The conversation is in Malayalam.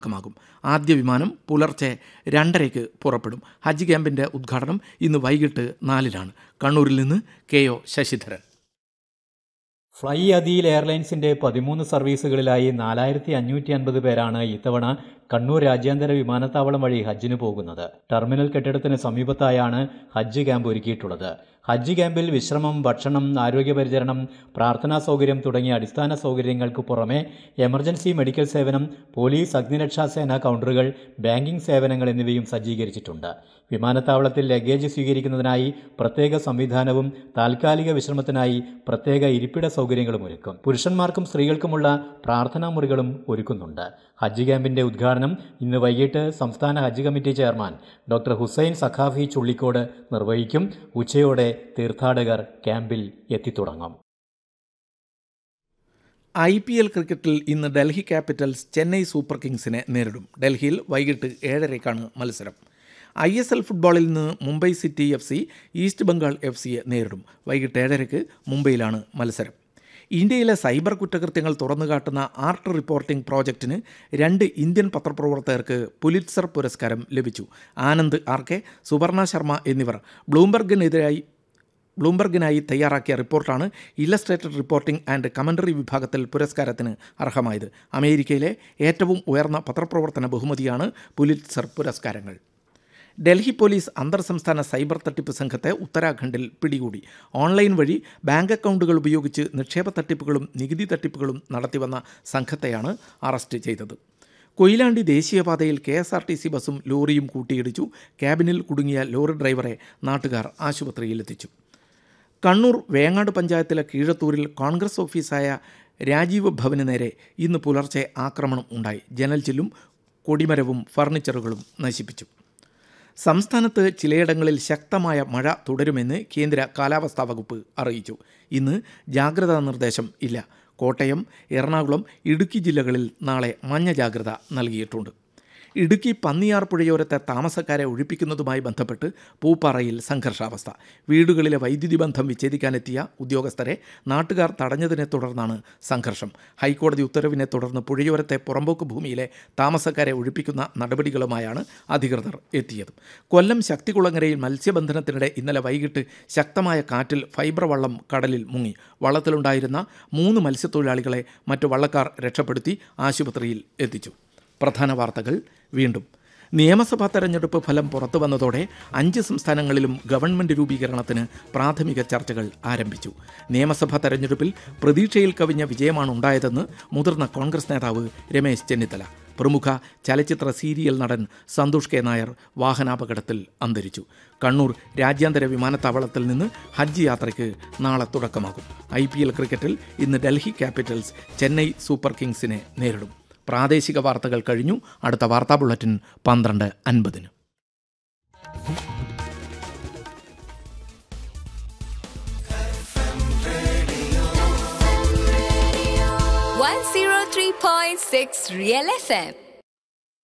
തുടക്കമാകും ആദ്യ വിമാനം പുലർച്ചെ രണ്ടരയ്ക്ക് പുറപ്പെടും ഹജ്ജ് ക്യാമ്പിന്റെ ഉദ്ഘാടനം ഇന്ന് വൈകിട്ട് നാലിനാണ് കണ്ണൂരിൽ നിന്ന് K O Sasidharan flyadeal എയർലൈൻസിന്റെ പതിമൂന്ന് സർവീസുകളിലായി നാലായിരത്തി അഞ്ഞൂറ്റി അൻപത് പേരാണ് ഇത്തവണ കണ്ണൂർ രാജ്യാന്തര വിമാനത്താവളം വഴി ഹജ്ജിന് പോകുന്നത് ടെർമിനൽ കെട്ടിടത്തിന് സമീപത്തായാണ് ഹജ്ജ് ക്യാമ്പ് ഒരുക്കിയിട്ടുള്ളത് ഹജ്ജ് ക്യാമ്പിൽ വിശ്രമം ഭക്ഷണം ആരോഗ്യപരിചരണം പ്രാർത്ഥനാ സൗകര്യം തുടങ്ങിയ അടിസ്ഥാന സൗകര്യങ്ങൾക്ക് പുറമെ എമർജൻസി മെഡിക്കൽ സേവനം പോലീസ് അഗ്നിരക്ഷാസേന കൗണ്ടറുകൾ ബാങ്കിംഗ് സേവനങ്ങൾ എന്നിവയും സജ്ജീകരിച്ചിട്ടുണ്ട് വിമാനത്താവളത്തിൽ ലഗേജ് സ്വീകരിക്കുന്നതിനായി പ്രത്യേക സംവിധാനവും താൽക്കാലിക വിശ്രമത്തിനായി പ്രത്യേക ഇരിപ്പിട സൗകര്യങ്ങളും ഒരുക്കും പുരുഷന്മാർക്കും സ്ത്രീകൾക്കുമുള്ള പ്രാർത്ഥനാ മുറികളും ഒരുക്കുന്നുണ്ട് ഹജ്ജ് ക്യാമ്പിന്റെ ഉദ്ഘാടനം ഇന്ന് വൈകിട്ട് സംസ്ഥാന ഹജ്ജ് committee chairman doctor Hussain Saqafi Chullikode നിർവഹിക്കും ഉച്ചയോടെ തീർത്ഥാടകർ ക്യാമ്പിൽ എത്തിത്തുടങ്ങും ഐ പി എൽ ക്രിക്കറ്റിൽ ഇന്ന് ഡൽഹി ക്യാപിറ്റൽസ് ചെന്നൈ സൂപ്പർ കിങ്സിനെ നേരിടും ഡൽഹിയിൽ വൈകിട്ട് ഏഴരയ്ക്കാണ് മത്സരം ഐ എസ് എൽ ഫുട്ബോളിൽ നിന്ന് Mumbai city F C east Bengal F സിയെ നേരിടും വൈകിട്ട് ഏഴരയ്ക്ക് മുംബൈയിലാണ് മത്സരം ഇന്ത്യയിലെ സൈബർ കുറ്റകൃത്യങ്ങൾ തുറന്നുകാട്ടുന്ന ആർട്ട് റിപ്പോർട്ടിംഗ് പ്രോജക്റ്റിന് രണ്ട് ഇന്ത്യൻ പത്രപ്രവർത്തകർക്ക് പുലിറ്റ്സർ പുരസ്കാരം ലഭിച്ചു ആനന്ദ് ആർ കെ സുവർണ ശർമ്മ എന്നിവർ ബ്ലൂംബർഗിനെതിരായി ബ്ലൂംബർഗിനായി തയ്യാറാക്കിയ റിപ്പോർട്ടാണ് ഇല്ലസ്ട്രേറ്റഡ് റിപ്പോർട്ടിംഗ് ആൻഡ് കമൻ്ററി വിഭാഗത്തിൽ പുരസ്കാരത്തിന് അർഹമായത് അമേരിക്കയിലെ ഏറ്റവും ഉയർന്ന പത്രപ്രവർത്തന ബഹുമതിയാണ് പുലിറ്റ്സർ പുരസ്കാരങ്ങൾ ഡൽഹി പോലീസ് അന്തർ സംസ്ഥാന സൈബർ തട്ടിപ്പ് സംഘത്തെ ഉത്തരാഖണ്ഡിൽ പിടികൂടി ഓൺലൈൻ വഴി ബാങ്ക് അക്കൗണ്ടുകൾ ഉപയോഗിച്ച് നിക്ഷേപ തട്ടിപ്പുകളും നികുതി തട്ടിപ്പുകളും നടത്തിവന്ന സംഘത്തെയാണ് അറസ്റ്റ് ചെയ്തത് കൊയിലാണ്ടി ദേശീയപാതയിൽ K S R T C ബസും ലോറിയും കൂട്ടിയിടിച്ചു ക്യാബിനിൽ കുടുങ്ങിയ ലോറി ഡ്രൈവറെ നാട്ടുകാർ ആശുപത്രിയിലെത്തിച്ചു കണ്ണൂർ വേങ്ങാട് പഞ്ചായത്തിലെ കീഴത്തൂരിൽ കോൺഗ്രസ് ഓഫീസായ രാജീവ് ഭവന് നേരെ ഇന്ന് പുലർച്ചെ ആക്രമണം ഉണ്ടായി ജനൽ ചില്ലും കൊടിമരവും ഫർണിച്ചറുകളും നശിപ്പിച്ചു സംസ്ഥാനത്ത് ചിലയിടങ്ങളിൽ ശക്തമായ മഴ തുടരുമെന്ന് കേന്ദ്ര കാലാവസ്ഥാ വകുപ്പ് അറിയിച്ചു ഇന്ന് ജാഗ്രതാ നിർദ്ദേശം ഇല്ല കോട്ടയം എറണാകുളം ഇടുക്കി ജില്ലകളിൽ നാളെ മഞ്ഞ ജാഗ്രത നൽകിയിട്ടുണ്ട് ഇടുക്കി പന്നിയാർ പുഴയോരത്തെ താമസക്കാരെ ഒഴിപ്പിക്കുന്നതുമായി ബന്ധപ്പെട്ട് പൂപ്പാറയിൽ സംഘർഷാവസ്ഥ വീടുകളിലെ വൈദ്യുതി ബന്ധം വിച്ഛേദിക്കാനെത്തിയ ഉദ്യോഗസ്ഥരെ നാട്ടുകാർ തടഞ്ഞതിനെ തുടർന്നാണ് സംഘർഷം ഹൈക്കോടതി ഉത്തരവിനെ തുടർന്ന് പുഴയോരത്തെ പുറമ്പോക്ക് ഭൂമിയിലെ താമസക്കാരെ ഒഴിപ്പിക്കുന്ന നടപടികളുമായാണ് അധികൃതർ എത്തിയത് കൊല്ലം ശക്തികുളങ്ങരയിൽ മത്സ്യബന്ധനത്തിനിടെ ഇന്നലെ വൈകിട്ട് ശക്തമായ കാറ്റിൽ ഫൈബർ വള്ളം കടലിൽ മുങ്ങി വള്ളത്തിലുണ്ടായിരുന്ന മൂന്ന് മത്സ്യത്തൊഴിലാളികളെ മറ്റു വള്ളക്കാർ രക്ഷപ്പെടുത്തി ആശുപത്രിയിൽ എത്തിച്ചു പ്രധാന വാർത്തകൾ വീണ്ടും നിയമസഭാ തെരഞ്ഞെടുപ്പ് ഫലം പുറത്തു വന്നതോടെ അഞ്ച് സംസ്ഥാനങ്ങളിലും ഗവൺമെന്റ് രൂപീകരണത്തിന് പ്രാഥമിക ചർച്ചകൾ ആരംഭിച്ചു നിയമസഭാ തെരഞ്ഞെടുപ്പിൽ പ്രതീക്ഷയിൽ കവിഞ്ഞ വിജയമാണ് ഉണ്ടായതെന്ന് മുതിർന്ന കോൺഗ്രസ് നേതാവ് രമേശ് ചെന്നിത്തല പ്രമുഖ ചലച്ചിത്ര സീരിയൽ നടൻ സന്തോഷ് കെ നായർ വാഹനാപകടത്തിൽ അന്തരിച്ചു കണ്ണൂർ രാജ്യാന്തര വിമാനത്താവളത്തിൽ നിന്ന് ഹജ്ജ് യാത്രയ്ക്ക് നാളെ തുടക്കമാകും ഐ ക്രിക്കറ്റിൽ ഇന്ന് ഡൽഹി ക്യാപിറ്റൽസ് ചെന്നൈ സൂപ്പർ കിങ്സിനെ നേരിടും പ്രാദേശിക വാർത്തകൾ കഴിഞ്ഞു അടുത്ത വാർത്താ ബുള്ളറ്റിൻ പന്ത്രണ്ട് അൻപതിന് One zero three point six Real FM.